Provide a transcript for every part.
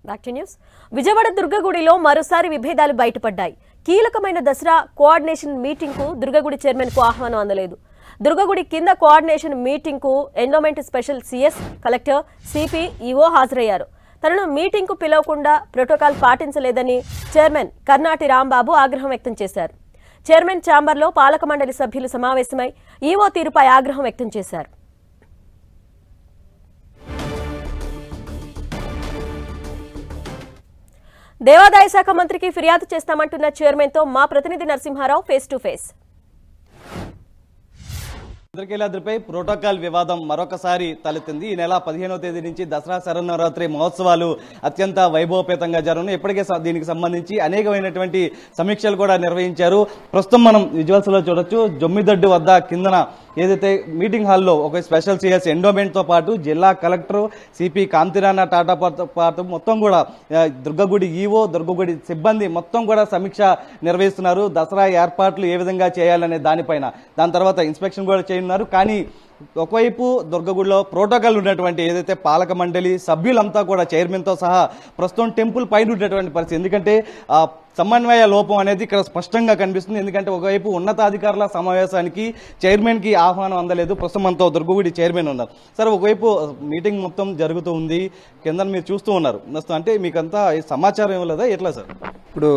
Back to news Vijayawada దుర్గగుడిలో మరోసారి విభేదాలు బయటపడ్డాయి కీలకమైన దసరా కోఆర్డినేషన్ మీటింగ్ కు దుర్గగుడి చైర్మన్ కు ఆహ్వానం అందలేదు దుర్గగుడి కింద కోఆర్డినేషన్ మీటింగ్ కు endowment special CS collector CP EO హాజరయ్యారు తనను మీటింగ్ కు పిలవకుండా ప్రోటోకాల్ పాటించలేదని చైర్మన్ కర్నాటి రాంబాబు ఆగ్రహం వ్యక్తం చేశారు చైర్మన్ ఛాంబర్లో పాలక మండలి సభ్యులు సమావేశమై ఈవో తీరుపై ఆగ్రహం వ్యక్తం చేశారు దేవాదాయ శాఖ మంత్రికి ఫిర్యాదు చేస్తామంటున్న చైర్మన్ తో మా ప్రతినిధి నరసింహారావు ఫేస్ టు ఫేస్ ఇంద్రకీలాద్రిపై ప్రోటోకాల్ వివాదం మరొకసారి తలెత్తింది ఈ నెల పదిహేనవ తేదీ నుంచి దసరా శరన్నవరాత్రి మహోత్సవాలు అత్యంత వైభవపేతంగా జరుగును ఇప్పటికే స- దీనికి సంబంధించి అనేకమైనటువంటి సమీక్షలు కూడా నిర్వహించారు ప్రస్తుతం మనం విజువల్స్ లో చూడొచ్చు జొమ్మిదడ్డు వద్ద కిందన ఏదైతే మీటింగ్ హాల్లో ఒక స్పెషల్ సిఎస్ ఎండోమెంట్ తో పాటు జిల్లా కలెక్టర్ సిపి కాంతిరాణ టాటా పాటు పాటు మొత్తం కూడా ఆ, దుర్గగుడి ఈవో దుర్గగుడి సిబ్బంది మొత్తం కూడా సమీక్ష నిర్వహిస్తున్నారు దసరా ఏర్పాట్లు ఏ విధంగా చేయాలనే దానిపైన దాని తర్వాత ఇన్స్పెక్షన్ కూడా చేయనున్నారు కానీ ఒకవైపు దుర్గగుడిలో ప్రోటోకాల్ ఉన్నటువంటి ఏదైతే పాలక మండలి సభ్యులంతా కూడా చైర్మన్ తో సహా ప్రస్తుతం టెంపుల్ పైన ఉన్నటువంటి పరిస్థితి ఎందుకంటే ఆ సమన్వయ లోపం అనేది ఇక్కడ స్పష్టంగా కనిపిస్తుంది ఎందుకంటే ఒకవైపు ఉన్నతాధికారుల సమావేశానికి చైర్మన్ కి ఆహ్వానం అందలేదు ప్రస్తుతం మనతో దుర్గగుడి చైర్మన్ ఉన్నారు సరే ఒకవైపు మీటింగ్ మొత్తం జరుగుతూ ఉంది కింద మీరు చూస్తూ ఉన్నారు ప్రస్తుతం అంటే మీకంతా ఈ సమాచారం ఇవ్వలేదా ఎట్లా సార్ ఇప్పుడు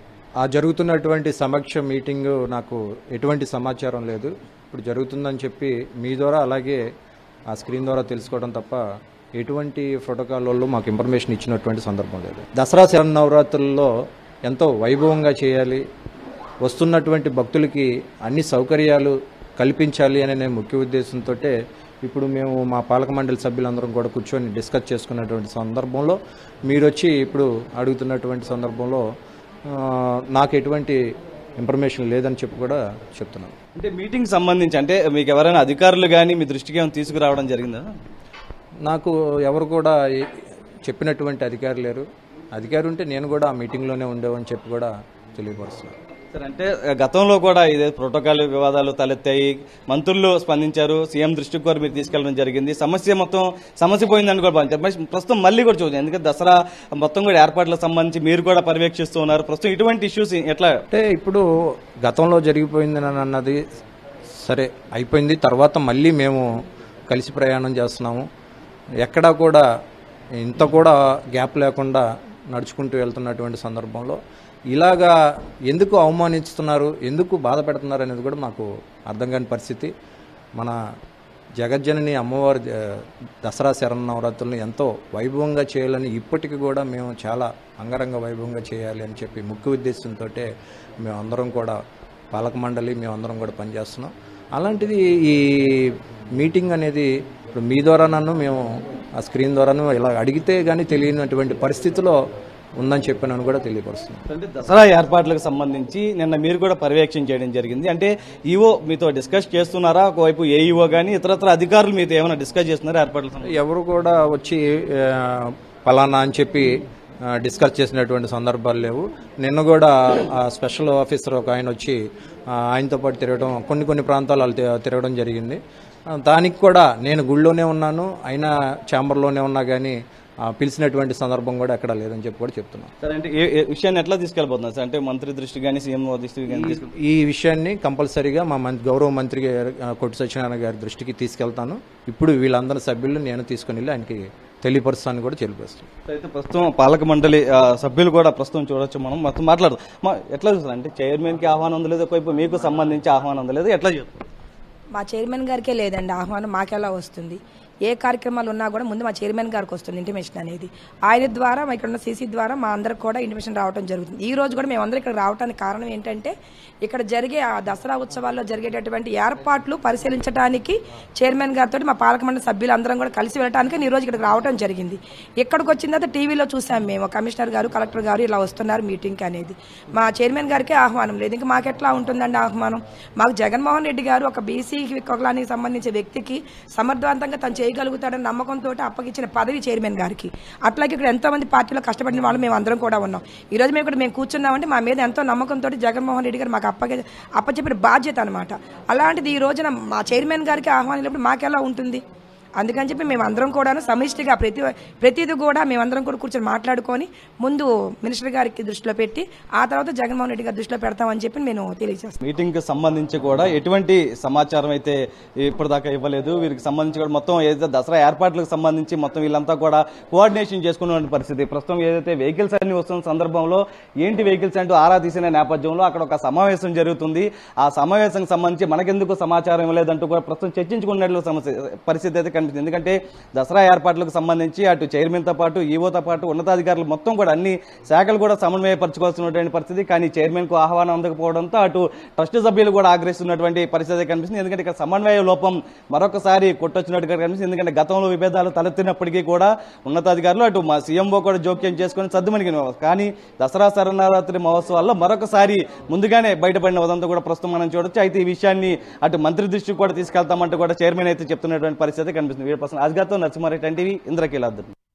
ఆ జరుగుతున్నటువంటి సమక్ష మీటింగ్ నాకు ఎటువంటి సమాచారం లేదు ఇప్పుడు జరుగుతుందని చెప్పి మీ ద్వారా అలాగే ఆ స్క్రీన్ ద్వారా తెలుసుకోవడం తప్ప ఎటువంటి ప్రోటోకాల్ వాళ్ళు మాకు ఇన్ఫర్మేషన్ ఇచ్చినటువంటి సందర్భం లేదు దసరా శరన్నవరాత్రుల్లో ఎంతో వైభవంగా చేయాలి వస్తున్నటువంటి భక్తులకి అన్ని సౌకర్యాలు కల్పించాలి అనే ముఖ్య ఉద్దేశంతో ఇప్పుడు మేము మా పాలక మండలి సభ్యులందరం కూడా కూర్చొని డిస్కస్ చేసుకున్నటువంటి సందర్భంలో మీరు వచ్చి ఇప్పుడు అడుగుతున్నటువంటి సందర్భంలో ఆ, నాకు ఎటువంటి ఇన్ఫర్మేషన్ లేదని చెప్పి కూడా చెప్తున్నాను అంటే మీటింగ్ సంబంధించి అంటే మీకు ఎవరైనా అధికారులు కానీ మీ దృష్టికి ఏమైనా తీసుకురావడం జరిగిందా నాకు ఎవరు కూడా ఏ- చెప్పినటువంటి అధికారి లేరు అధికారి ఉంటే నేను కూడా ఆ మీటింగ్లోనే ఉండేవని చెప్పి కూడా తెలియపరుస్తున్నాను సార్ అంటే గతంలో కూడా ఇదే ప్రోటోకాల్ వివాదాలు తలెత్తాయి మంత్రులు స్పందించారు సీఎం దృష్టికి కూడా మీరు తీసుకెళ్లడం జరిగింది సమస్య మొత్తం సమస్య పోయిందని కూడా భావించారు మరి ప్రస్తుతం మళ్ళీ కూడా చూద్దాం ఎందుకంటే దసరా మొత్తం కూడా ఏర్పాట్లకు సంబంధించి మీరు కూడా పర్యవేక్షిస్తూ ఉన్నారు ప్రస్తుతం ఇటువంటి ఇష్యూస్ ఎట్లా అంటే ఇప్పుడు గతంలో జరిగిపోయింది అని అన్నది సరే అయిపోయింది తర్వాత మళ్ళీ మేము కలిసి ప్రయాణం చేస్తున్నాము ఎక్కడా కూడా ఇంత కూడా గ్యాప్ లేకుండా నడుచుకుంటూ వెళ్తున్నటువంటి సందర్భంలో ఇలాగా ఎందుకు అవమానిస్తున్నారు ఎందుకు బాధ పెడుతున్నారు అనేది కూడా మాకు అర్థం కాని పరిస్థితి మన జగజ్జనని అమ్మవారి జ- దసరా శరన్నవరాత్రులను ఎంతో వైభవంగా చేయాలని ఇప్పటికి కూడా మేము చాలా అంగరంగ వైభవంగా చేయాలి అని చెప్పి ముఖ్య ఉద్దేశంతో మేమందరం కూడా పాలక మండలి మేమందరం కూడా పనిచేస్తున్నాం అలాంటిది ఈ మీటింగ్ అనేది ఇప్పుడు మీ ద్వారా నన్ను మేము ఆ స్క్రీన్ ద్వారాను ఇలా అడిగితే కానీ తెలియనటువంటి పరిస్థితిలో ఉందని చెప్పి నన్ను కూడా తెలియపరుస్తున్నాను అంటే దసరా ఏర్పాట్లకు సంబంధించి నిన్న మీరు కూడా పర్యవేక్షణ చేయడం జరిగింది అంటే ఈవో మీతో డిస్కస్ చేస్తున్నారా ఒకవైపు ఏఈఓ కానీ ఇతరత్ర అధికారులు మీతో ఏమైనా డిస్కస్ చేస్తున్నారా ఏర్పాట్ల సంబంధించి? ఎవరు కూడా వచ్చి ఆ, పలానా అని చెప్పి ఆ, డిస్కస్ చేసినటువంటి సందర్భాలు లేవు నిన్న కూడా ఆ స్పెషల్ ఆఫీసర్ ఒక ఆయన వచ్చి ఆ, ఆయనతో పాటు తిరగడం కొన్ని కొన్ని ప్రాంతాలు వాళ్ళు తి- తిరగడం జరిగింది ఆ, దానికి కూడా నేను గుళ్ళోనే ఉన్నాను అయినా ఛాంబర్లోనే ఉన్నా కానీ ఆ, పిలిచినటువంటి సందర్భం కూడా ఎక్కడా లేదని చెప్పి కూడా చెప్తున్నాను సరే అంటే ఏ ఏ విషయాన్ని ఎట్లా తీసుకెళ్ళిపోతున్నారు సార్ అంటే మంత్రి దృష్టి కానీ సీఎం దృష్టికి కానీ తీసుకెళ్ళి ఈ విషయాన్ని కంపల్సరీగా మా మంత్రి గౌరవ మంత్రి గారు, ఆ, కొట్టు సత్యనారాయణ గారి దృష్టికి తీసుకెళ్తాను ఇప్పుడు వీళ్ళందరి సభ్యులు నేను తీసుకుని వెళ్ళి ఆయనకి తెలియపరుస్తాను కూడా తెలియపరుస్తాను అయితే ప్రస్తుతం పాలక మండలి ఆ, సభ్యులు కూడా ప్రస్తుతం చూడొచ్చు మనం మొత్తం మాట్లాడదాం మా ఎట్లా చూస్తారు అంటే చైర్మన్ కి ఆహ్వానం అందలేదు ఒకవైపు మీకు సంబంధించి ఆహ్వానం అందలేదు ఎట్లా చూస్తారు మా చైర్మన్ గారికే లేదండి ఆహ్వానం మాకెలా వస్తుంది ఏ కార్యక్రమాలు ఉన్నా కూడా ముందు మా చైర్మన్ గారికి వస్తుంది ఇంటిమేషన్ అనేది ఆయన ద్వారా మా ఇక్కడ ఉన్న సీసీ ద్వారా మా అందరికి కూడా ఇంటిమేషన్ రావడం జరుగుతుంది ఈ రోజు కూడా మేమందరం ఇక్కడ రావడానికి కారణం ఏంటంటే ఇక్కడ జరిగే ఆ దసరా ఉత్సవాల్లో జరిగేటటువంటి ఏర్పాట్లు పరిశీలించడానికి చైర్మన్ గారితో మా పాలక మండలి సభ్యులందరం కూడా కలిసి వెళ్ళడానికి నేను ఈ రోజు ఇక్కడికి రావడం జరిగింది ఇక్కడికి వచ్చిన తర్వాత టీవీలో చూసాం మేము కమిషనర్ గారు కలెక్టర్ గారు ఇలా వస్తున్నారు మీటింగ్కి అనేది మా చైర్మన్ గారికి ఆహ్వానం లేదు ఇంకా మాకెట్లా ఉంటుందండి ఆహ్వానం మాకు జగన్మోహన్ రెడ్డి గారు ఒక బీసీ కులానికి సంబంధించిన వ్యక్తికి సమర్థవంతంగా తను చేయగలుగుతాడని నమ్మకంతో అప్పగించిన పదవి చైర్మన్ గారికి అట్లాగే ఇక్కడ ఎంతో మంది పార్టీలో కష్టపడిన వాళ్ళు మేము అందరం కూడా ఉన్నాం ఈ రోజు మేము ఇక్కడ మేము కూర్చున్నామంటే మా మీద ఎంతో నమ్మకంతో జగన్మోహన్ రెడ్డి గారు మాకు అప్పగ అప్పచెప్పిన బాధ్యత అనమాట అలాంటిది ఈ రోజున మా చైర్మన్ గారికి ఆహ్వానించినప్పుడు మాకెలా ఉంటుంది అందుకని చెప్పి మేము అందరం కూడా సమిష్టిగా ప్రతి ప్రతిది కూడా మేమందరం కూడా కూర్చొని మాట్లాడుకొని ముందు మినిస్టర్ గారికి దృష్టిలో పెట్టి ఆ తర్వాత జగన్మోహన్ రెడ్డి గారి దృష్టిలో పెడతామని చెప్పి నేను తెలియజేస్తాను మీటింగ్ కి సంబంధించి కూడా ఎటువంటి సమాచారం అయితే ఇప్పటిదాకా ఇవ్వలేదు వీరికి సంబంధించి కూడా మొత్తం ఏదైతే దసరా ఏర్పాట్లకు సంబంధించి మొత్తం వీళ్ళంతా కూడా కోఆర్డినేషన్ చేసుకున్న పరిస్థితి ప్రస్తుతం ఏదైతే వెహికల్స్ అన్ని వస్తున్న సందర్భంలో ఏంటి వెహికల్స్ అంటూ ఆరా తీసిన నేపథ్యంలో అక్కడ ఒక సమావేశం జరుగుతుంది ఆ సమావేశం సంబంధించి మనకెందుకు సమాచారం ఇవ్వలేదంటూ కూడా ప్రస్తుతం చర్చించుకున్నట్లు సమస్య పరిస్థితి అయితే కనిపిస్తుంది ఎందుకంటే దసరా ఏర్పాట్లకు సంబంధించి అటు చైర్మన్ తో పాటు ఈవోతో పాటు ఉన్నతాధికారులు మొత్తం కూడా అన్ని శాఖలు కూడా సమన్వయపరచుకోవాల్సినటువంటి పరిస్థితి కానీ చైర్మన్ కు ఆహ్వానం అందకపోవడంతో అటు ట్రస్ట్ సభ్యులు కూడా ఆగ్రహిస్తున్నటువంటి పరిస్థితి కనిపిస్తుంది ఎందుకంటే ఇక్కడ సమన్వయ లోపం మరొకసారి కొట్టొచ్చినట్టుగా కనిపిస్తుంది ఎందుకంటే గతంలో విభేదాలు తలెత్తినప్పటికీ కూడా ఉన్నతాధికారులు అటు మా సీఎంఓ కూడా జోక్యం చేసుకుని సర్దుమణిగిన కానీ దసరా శరణారాత్రి మహోత్సవాల్లో మరొకసారి ముందుగానే బయటపడిన ఉదంతా కూడా ప్రస్తుతం మనం చూడొచ్చు అయితే ఈ విషయాన్ని అటు మంత్రి దృష్టికి కూడా తీసుకెళ్తామంటూ కూడా చైర్మన్ అయితే చెప్తున్నటువంటి పరిస్థితి కనిపిస్తుంది వీడి పర్సన్ అజ్గాతో నరసింహారెడ్డి టీవీ ఇంద్రకీలాద్రి